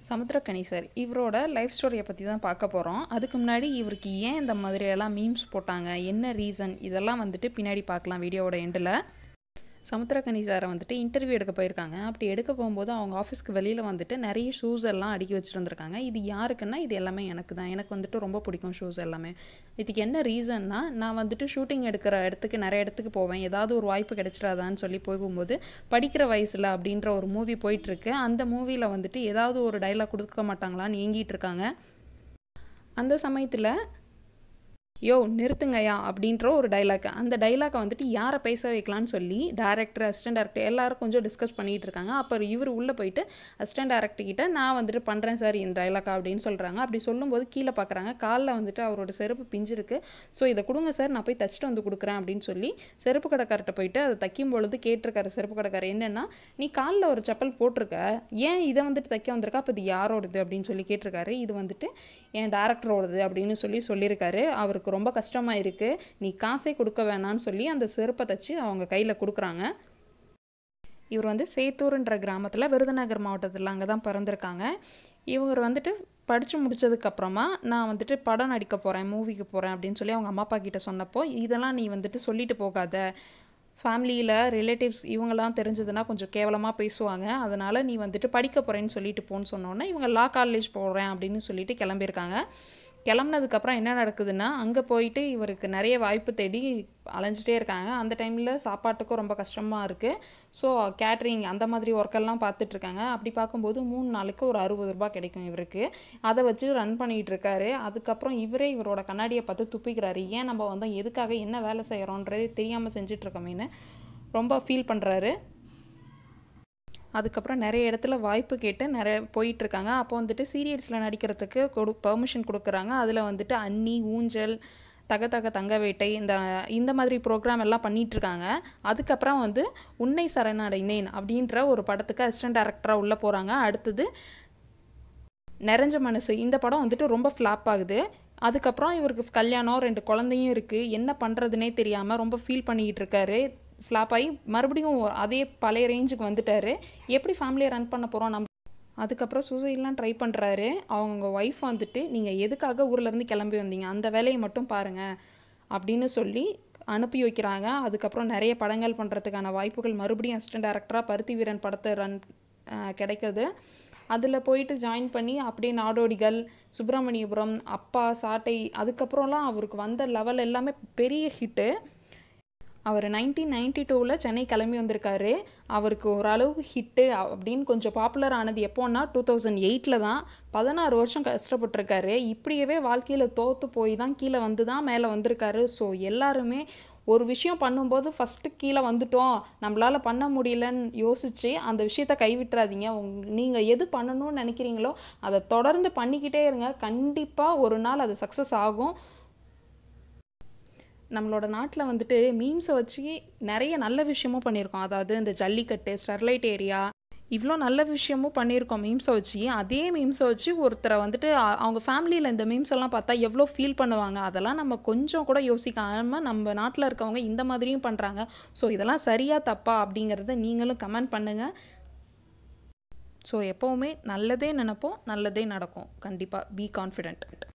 Samuthirakani sir இவரோட life ஸ்டோரியை பற்றி தான் பார்க்க போகிறோம் அதுக்கு முன்னாடி இவருக்கு ஏன் இந்த மாதிரியெல்லாம் மீம்ஸ் போட்டாங்க என்ன ரீசன் இதெல்லாம் வந்துட்டு பின்னாடி பார்க்கலாம் வீடியோவோட எண்டில் சமுத்திரக்கனி சாரை வந்துட்டு இன்டர்வியூ எடுக்க போயிருக்காங்க அப்படி எடுக்க போகும்போது அவங்க ஆஃபீஸ்க்கு வெளியில் வந்துட்டு நிறைய ஷூஸ் எல்லாம் அடுக்கி வச்சுருந்துருக்காங்க இது யாருக்குன்னா இது எல்லாமே எனக்கு தான் எனக்கு வந்துட்டு ரொம்ப பிடிக்கும் ஷூஸ் எல்லாமே இதுக்கு என்ன ரீசன்னா நான் வந்துட்டு ஷூட்டிங் எடுக்கிற இடத்துக்கு நிறைய இடத்துக்கு போவேன் ஏதாவது ஒரு வாய்ப்பு கிடைச்சிடாதான்னு சொல்லி போகும்போது படிக்கிற வயசில் அப்படின்ற ஒரு மூவி போயிட்டுருக்கு அந்த மூவியில் வந்துட்டு ஏதாவது ஒரு டைலாக் கொடுக்க மாட்டாங்களான்னு ஏங்கிட்டு இருக்காங்க அந்த சமயத்தில் யோ நிறுத்துங்கய்யா அப்படின்ற ஒரு டைலாக் அந்த டைலாக்கை வந்துட்டு யாரை பேச வைக்கலான்னு சொல்லி டேரக்டர் அசிஸ்டன்ட் டேரக்டர் எல்லாரும் கொஞ்சம் டிஸ்கஸ் பண்ணிகிட்டு இருக்காங்க அப்புறம் இவர் உள்ளே போயிட்டு அசிஸ்டன்ட் டேரக்டர் கிட்ட நான் வந்துட்டு பண்ணுறேன் சார் இந்த டைலாக்கா அப்படின்னு சொல்கிறாங்க அப்படி சொல்லும்போது கீழே பார்க்குறாங்க காலில் வந்துட்டு அவரோட செருப்பு பிஞ்சிருக்கு ஸோ இதை கொடுங்க சார் நான் போய் தச்சுட்டு வந்து கொடுக்குறேன் அப்படின்னு சொல்லி செருப்பு கடைக்கார்ட்ட போயிட்டு அதை தைக்கும் பொழுது கேட்டிருக்காரு செருப்பு கடைக்காரர் என்னென்னா நீ காலில் ஒரு செப்பல் போட்டிருக்க ஏன் இதை வந்துட்டு தைக்க வந்திருக்கா அப்போ இது யாரோடது அப்படின்னு சொல்லி கேட்டிருக்காரு இது வந்துட்டு என் டேரக்டரோடது அப்படின்னு சொல்லி சொல்லியிருக்காரு அவருக்கு ரொம்ப கஷ்டமாக இருக்குது நீ காசே கொடுக்க வேணான்னு சொல்லி அந்த செருப்பை தச்சு அவங்க கையில் கொடுக்குறாங்க இவர் வந்து சேத்தூர்ன்ற கிராமத்தில் விருதுநகர் மாவட்டத்தில் அங்கே தான் பிறந்திருக்காங்க இவர் வந்துட்டு படித்து முடிச்சதுக்கப்புறமா நான் வந்துட்டு படம் நடிக்க போகிறேன் மூவிக்கு போகிறேன் அப்படின்னு சொல்லி அவங்க அம்மா அப்பா கிட்ட சொன்னப்போ இதெல்லாம் நீ வந்துட்டு சொல்லிட்டு போகாத ஃபேமிலியில் ரிலேட்டிவ்ஸ் இவங்கெல்லாம் தெரிஞ்சதுன்னா கொஞ்சம் கேவலமாக பேசுவாங்க அதனால் நீ வந்துட்டு படிக்க போகிறேன்னு சொல்லிட்டு போன்னு சொன்னோன்னே இவங்க லா காலேஜ் போகிறேன் அப்படின்னு சொல்லிட்டு கிளம்பியிருக்காங்க கிளம்புனதுக்கப்புறம் என்ன நடக்குதுன்னா அங்கே போயிட்டு இவருக்கு நிறைய வாய்ப்பு தேடி அலைஞ்சிட்டே இருக்காங்க அந்த டைமில் சாப்பாட்டுக்கும் ரொம்ப கஷ்டமாக இருக்குது ஸோ கேட்ரிங் அந்த மாதிரி ஒர்க்கெல்லாம் பார்த்துட்ருக்காங்க அப்படி பார்க்கும்போது மூணு நாளுக்கு ஒரு அறுபது ரூபாய் கிடைக்கும் இவருக்கு அதை வச்சு ரன் பண்ணிகிட்டு இருக்காரு அதுக்கப்புறம் இவரே இவரோட கண்ணாடியை பார்த்து துப்பிக்கிறாரு ஏன் நம்ம வந்தோம் எதுக்காக என்ன வேலை செய்கிறோன்றதே தெரியாமல் செஞ்சிட்ருக்கோமேனு ரொம்ப ஃபீல் பண்ணுறாரு அதுக்கப்புறம் நிறைய இடத்துல வாய்ப்பு கேட்டு நிறைய போயிட்டுருக்காங்க அப்போ வந்துட்டு சீரியல்ஸில் நடிக்கிறதுக்கு கொடு பெர்மிஷன் கொடுக்குறாங்க அதில் வந்துட்டு அன்னி ஊஞ்சல் தக தக தங்க வேட்டை இந்த இந்த மாதிரி ப்ரோக்ராம் எல்லாம் பண்ணிகிட்ருக்காங்க அதுக்கப்புறம் வந்து உன்னை சரணடைந்தேன் அப்படின்ற ஒரு படத்துக்கு அசிஸ்டன்ட் டேரக்டராக உள்ளே போகிறாங்க அடுத்தது நிறைஞ்ச மனசு இந்த படம் வந்துட்டு ரொம்ப ஃப்ளாப் ஆகுது அதுக்கப்புறம் இவருக்கு கல்யாணம் ரெண்டு குழந்தையும் இருக்குது என்ன பண்ணுறதுனே தெரியாமல் ரொம்ப ஃபீல் பண்ணிக்கிட்டு இருக்காரு ஃப்ளாப் ஆகி மறுபடியும் அதே பழைய ரேஞ்சுக்கு வந்துட்டார் எப்படி ஃபேமிலியை ரன் பண்ண போகிறோம் நம்ம அதுக்கப்புறம் சூசைட்லாம் ட்ரை பண்ணுறாரு அவங்க ஒய்ஃப் வந்துட்டு நீங்கள் எதுக்காக ஊர்லேருந்து கிளம்பி வந்தீங்க அந்த வேலையை மட்டும் பாருங்கள் அப்படின்னு சொல்லி அனுப்பி வைக்கிறாங்க அதுக்கப்புறம் நிறைய படங்கள் பண்ணுறதுக்கான வாய்ப்புகள் மறுபடியும் அசிஸ்டன்ட் டேரக்டராக பருத்தி வீரன் படத்தை ரன் கிடைக்குது அதில் போயிட்டு ஜாயின் பண்ணி அப்படியே நாடோடிகள் சுப்பிரமணியபுரம் அப்பா சாட்டை அதுக்கப்புறம்லாம் அவருக்கு வந்த லெவல் எல்லாமே பெரிய ஹிட்டு அவர் நைன்டீன் நைன்டி டூவில் சென்னை கிளம்பி வந்திருக்காரு அவருக்கு ஓரளவுக்கு ஹிட்டு அப்படின்னு கொஞ்சம் பாப்புலர் ஆனது எப்போன்னா டூ தௌசண்ட் எயிட்டில் தான் பதினாறு வருஷம் கஷ்டப்பட்டிருக்காரு இப்படியவே வாழ்க்கையில் தோற்று போய் தான் கீழே வந்து தான் மேலே வந்திருக்காரு ஸோ எல்லாருமே ஒரு விஷயம் பண்ணும்போது ஃபஸ்ட்டு கீழே வந்துட்டோம் நம்மளால் பண்ண முடியலன்னு யோசித்து அந்த விஷயத்த கைவிட்டுறாதீங்க உங் நீங்கள் எது பண்ணணும்னு நினைக்கிறீங்களோ அதை தொடர்ந்து பண்ணிக்கிட்டே இருங்க கண்டிப்பாக ஒரு நாள் அது சக்ஸஸ் ஆகும் நம்மளோட நாட்டில் வந்துட்டு மீம்ஸை வச்சு நிறைய நல்ல விஷயமும் பண்ணியிருக்கோம் அதாவது இந்த ஜல்லிக்கட்டு ஸ்டெர்லைட் ஏரியா இவ்வளோ நல்ல விஷயமும் பண்ணியிருக்கோம் மீம்ஸை வச்சு அதே மீம்ஸை வச்சு ஒருத்தரை வந்துட்டு அவங்க ஃபேமிலியில் இந்த மீம்ஸ் எல்லாம் பார்த்தா எவ்வளோ ஃபீல் பண்ணுவாங்க அதெல்லாம் நம்ம கொஞ்சம் கூட யோசிக்காமல் நம்ம நாட்டில் இருக்கவங்க இந்த மாதிரியும் பண்ணுறாங்க ஸோ இதெல்லாம் சரியாக தப்பா அப்படிங்கிறத நீங்களும் கமெண்ட் பண்ணுங்கள் ஸோ எப்போவுமே நல்லதே நினப்போம் நல்லதே நடக்கும் கண்டிப்பாக பி கான்ஃபிடென்ட்